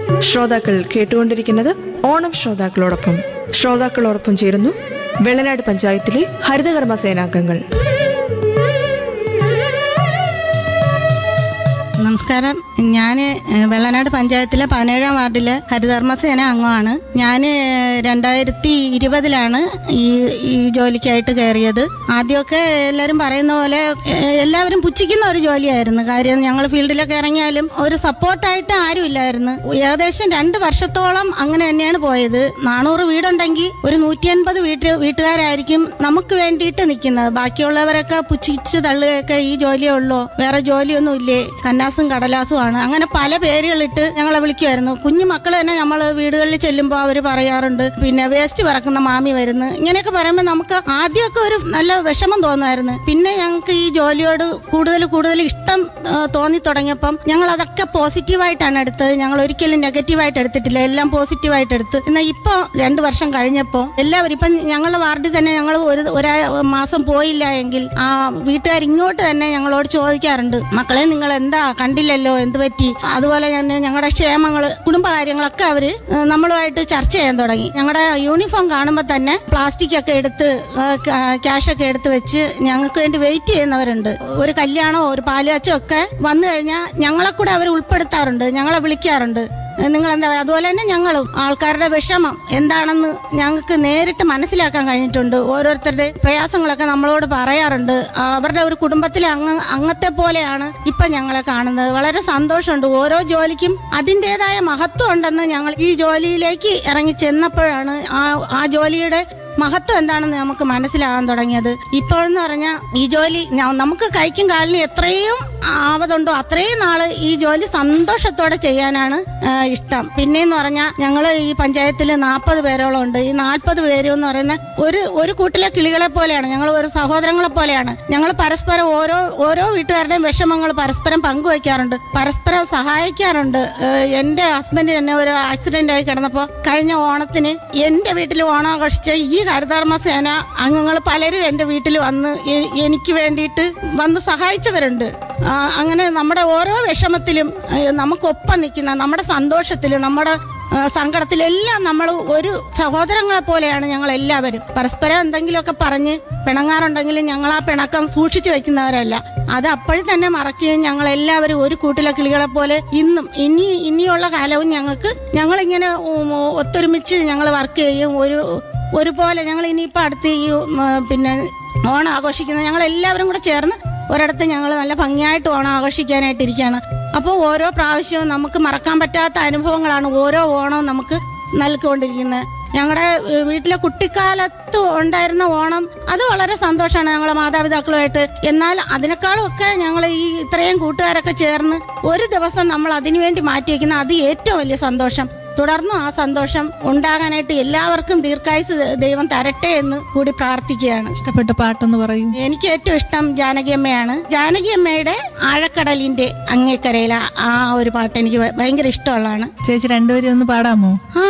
ശ്രോതാക്കൾ കേട്ടുകൊണ്ടിരിക്കുന്നത് ഓണം ശ്രോതാക്കളോടൊപ്പം ശ്രോതാക്കളോടൊപ്പം ചേരുന്നു വെള്ളനാട് പഞ്ചായത്തിലെ ഹരിതകർമ്മ സേനാംഗങ്ങൾ നമസ്കാരം ഞാൻ വെള്ളനാട് പഞ്ചായത്തിലെ പതിനേഴാം വാർഡിലെ ഹരിതകർമ്മസേന അംഗമാണ് ഞാൻ രണ്ടായിരത്തി ഇരുപതിലാണ് ഈ ഈ ജോലിക്കായിട്ട് കയറിയത് ആദ്യമൊക്കെ എല്ലാവരും പറയുന്ന പോലെ ഏഹ്, എല്ലാവരും പുച്ഛിക്കുന്ന ഒരു ജോലിയായിരുന്നു കാര്യം ഞങ്ങൾ ഫീൽഡിലൊക്കെ ഇറങ്ങിയാലും ഒരു സപ്പോർട്ടായിട്ട് ആരും ഇല്ലായിരുന്നു ഏകദേശം രണ്ട് വർഷത്തോളം അങ്ങനെ തന്നെയാണ് പോയത് നാനൂറ് വീടുണ്ടെങ്കിൽ ഒരു നൂറ്റി അൻപത് വീട്ട് വീട്ടുകാരായിരിക്കും നമുക്ക് വേണ്ടിയിട്ട് നിൽക്കുന്നത് ബാക്കിയുള്ളവരൊക്കെ പുച്ഛിച്ച് തള്ളുകയൊക്കെ ഈ ജോലിയേ ഉള്ളൂ വേറെ ജോലിയൊന്നും ഇല്ലേ കന്നാസും കടലാസും ആണ് അങ്ങനെ പല പേരുകളിട്ട് ഞങ്ങളെ വിളിക്കുമായിരുന്നു കുഞ്ഞു മക്കൾ തന്നെ നമ്മൾ വീടുകളിൽ ചെല്ലുമ്പോൾ അവർ പറയാറുണ്ട് പിന്നെ വേസ്റ്റ് പറക്കുന്ന മാമി വരുന്നു ഇങ്ങനെയൊക്കെ പറയുമ്പോൾ നമുക്ക് ആദ്യമൊക്കെ ഒരു നല്ല വിഷമം തോന്നുമായിരുന്നു പിന്നെ ഞങ്ങൾക്ക് ഈ ജോലിയോട് കൂടുതൽ കൂടുതൽ ഇഷ്ടം ആ, തോന്നി തുടങ്ങിയപ്പം ഞങ്ങൾ അതൊക്കെ പോസിറ്റീവായിട്ടാണ് എടുത്തത് ഞങ്ങൾ ഒരിക്കലും നെഗറ്റീവായിട്ട് എടുത്തിട്ടില്ല എല്ലാം പോസിറ്റീവായിട്ട് എടുത്ത് എന്നാൽ ഇപ്പോൾ രണ്ട് വർഷം കഴിഞ്ഞപ്പോൾ എല്ലാവരും ഇപ്പം ഞങ്ങളുടെ വാർഡിൽ തന്നെ ഞങ്ങൾ ഒരു ഒരാ മാസം പോയില്ല എങ്കിൽ ആ വീട്ടുകാർ ഇങ്ങോട്ട് തന്നെ ഞങ്ങളോട് ചോദിക്കാറുണ്ട് മക്കളെ നിങ്ങൾ എന്താ കണ്ടില്ലല്ലോ എന്ത് പറ്റി അതുപോലെ തന്നെ ഞങ്ങളുടെ ക്ഷേമങ്ങൾ കുടുംബകാര്യങ്ങളൊക്കെ അവര് ഏഹ്, നമ്മളുമായിട്ട് ചർച്ച ചെയ്യാൻ തുടങ്ങി ഞങ്ങളുടെ യൂണിഫോം കാണുമ്പോൾ തന്നെ പ്ലാസ്റ്റിക് ഒക്കെ എടുത്ത് ക്യാഷ് ഒക്കെ എടുത്ത് വെച്ച് ഞങ്ങൾക്ക് വേണ്ടി വെയിറ്റ് ചെയ്യുന്നവരുണ്ട് ഒരു കല്യാണമോ ഒരു പാലുകാച്ചോ ഒക്കെ വന്നു കഴിഞ്ഞാൽ ഞങ്ങളെ കൂടെ അവർ ഉൾപ്പെടുത്താറുണ്ട് ഞങ്ങളെ വിളിക്കാറുണ്ട് നിങ്ങൾ എന്താ അതുപോലെ തന്നെ ഞങ്ങളും ആൾക്കാരുടെ വിഷമം എന്താണെന്ന് ഞങ്ങൾക്ക് നേരിട്ട് മനസ്സിലാക്കാൻ കഴിഞ്ഞിട്ടുണ്ട് ഓരോരുത്തരുടെ പ്രയാസങ്ങളൊക്കെ നമ്മളോട് പറയാറുണ്ട് അവരുടെ ഒരു കുടുംബത്തിലെ അംഗ അംഗത്തെ പോലെയാണ് ഇപ്പൊ ഞങ്ങളെ കാണുന്നത് വളരെ സന്തോഷമുണ്ട് ഓരോ ജോലിക്കും അതിൻ്റെതായ മഹത്വം ഉണ്ടെന്ന് ഞങ്ങൾ ഈ ജോലിയിലേക്ക് ഇറങ്ങി ചെന്നപ്പോഴാണ് ആ ആ ജോലിയുടെ മഹത്വം എന്താണെന്ന് നമുക്ക് മനസ്സിലാകാൻ തുടങ്ങിയത് ഇപ്പോഴെന്ന് പറഞ്ഞാൽ ഈ ജോലി ന- നമുക്ക് കൈക്കും കാലിനും എത്രയും ആവതുണ്ടോ അത്രയും നാള് ഈ ജോലി സന്തോഷത്തോടെ ചെയ്യാനാണ് ആ, ഇഷ്ടം പിന്നെന്ന് പറഞ്ഞാൽ ഞങ്ങൾ ഈ പഞ്ചായത്തിൽ നാൽപ്പത് പേരോളം ഉണ്ട് ഈ നാൽപ്പത് പേരും എന്ന് പറയുന്ന ഒരു ഒരു കൂട്ടിലെ കിളികളെ പോലെയാണ് ഞങ്ങൾ ഒരു സഹോദരങ്ങളെ പോലെയാണ് ഞങ്ങൾ പരസ്പരം ഓരോ ഓരോ വീട്ടുകാരുടെയും വിഷമങ്ങൾ പരസ്പരം പങ്കുവയ്ക്കാറുണ്ട് പരസ്പരം സഹായിക്കാറുണ്ട് ഏഹ് എന്റെ ഹസ്ബൻഡ് തന്നെ ഒരു ആക്സിഡന്റ് ആയി കിടന്നപ്പോ കഴിഞ്ഞ ഓണത്തിന് എന്റെ വീട്ടിൽ ഓണം ആഘോഷിച്ച ഈ ഹരിതകർമ്മ സേന അംഗങ്ങൾ പലരും എന്റെ വീട്ടിൽ വന്ന് എ- എനിക്ക് വേണ്ടിയിട്ട് വന്ന് സഹായിച്ചവരുണ്ട് ആ, അങ്ങനെ നമ്മുടെ ഓരോ വിഷമത്തിലും ഏഹ് നമുക്കൊപ്പം നിൽക്കുന്ന നമ്മുടെ സന്തോഷത്തിലും നമ്മുടെ ആ, സങ്കടത്തിലെല്ലാം നമ്മൾ ഒരു സഹോദരങ്ങളെ പോലെയാണ് ഞങ്ങൾ എല്ലാവരും പരസ്പരം എന്തെങ്കിലുമൊക്കെ പറഞ്ഞ് പിണങ്ങാറുണ്ടെങ്കിലും ഞങ്ങൾ ആ പിണക്കം സൂക്ഷിച്ചു വെക്കുന്നവരല്ല അത് അപ്പോഴും തന്നെ മറക്കുകയും ഞങ്ങൾ എല്ലാവരും ഒരു കൂട്ടിലെ കിളികളെ പോലെ ഇന്നും ഇനി ഇനിയുള്ള കാലവും ഞങ്ങൾക്ക് ഞങ്ങളിങ്ങനെ ഉം, ഒത്തൊരുമിച്ച് ഞങ്ങൾ വർക്ക് ചെയ്യും ഒരു ഒരുപോലെ ഞങ്ങൾ ഇനിയിപ്പോൾ അടുത്ത് ഈ ഉം, പിന്നെ ഓണം ആഘോഷിക്കുന്ന ഞങ്ങൾ എല്ലാവരും കൂടെ ചേർന്ന് ഒരിടത്ത് ഞങ്ങൾ നല്ല ഭംഗിയായിട്ട് ഓണം ആഘോഷിക്കാനായിട്ടിരിക്കുകയാണ് അപ്പോൾ ഓരോ പ്രാവശ്യവും നമുക്ക് മറക്കാൻ പറ്റാത്ത അനുഭവങ്ങളാണ് ഓരോ ഓണവും നമുക്ക് നൽകിക്കൊണ്ടിരിക്കുന്നത് ഞങ്ങളുടെ ഏഹ്, വീട്ടിലെ കുട്ടിക്കാലത്ത് ഉണ്ടായിരുന്ന ഓണം അത് വളരെ സന്തോഷമാണ് ഞങ്ങളെ മാതാപിതാക്കളുമായിട്ട് എന്നാൽ അതിനേക്കാളും ഒക്കെ ഞങ്ങൾ ഈ ഇത്രയും കൂട്ടുകാരൊക്കെ ചേർന്ന് ഒരു ദിവസം നമ്മൾ അതിനുവേണ്ടി മാറ്റിവെക്കുന്ന അത് ഏറ്റവും വലിയ സന്തോഷം തുടർന്നും ആ സന്തോഷം ഉണ്ടാകാനായിട്ട് എല്ലാവർക്കും ദീർഘായുസ് ദൈവം തരട്ടെ എന്ന് കൂടി പ്രാർത്ഥിക്കുകയാണ് ഇഷ്ടപ്പെട്ട പാട്ടൊന്ന് പറയൂ എനിക്ക് ഏറ്റവും ഇഷ്ടം ജാനകിയമ്മയാണ് ജാനകിയമ്മയുടെ ആഴക്കടലിന്റെ അങ്ങേക്കരയില ആ ഒരു പാട്ട് എനിക്ക് ഭ- ഭയങ്കര ഇഷ്ടമുള്ളതാണ് ചേച്ചി രണ്ടുപേരും ഒന്ന് പാടാമോ ആ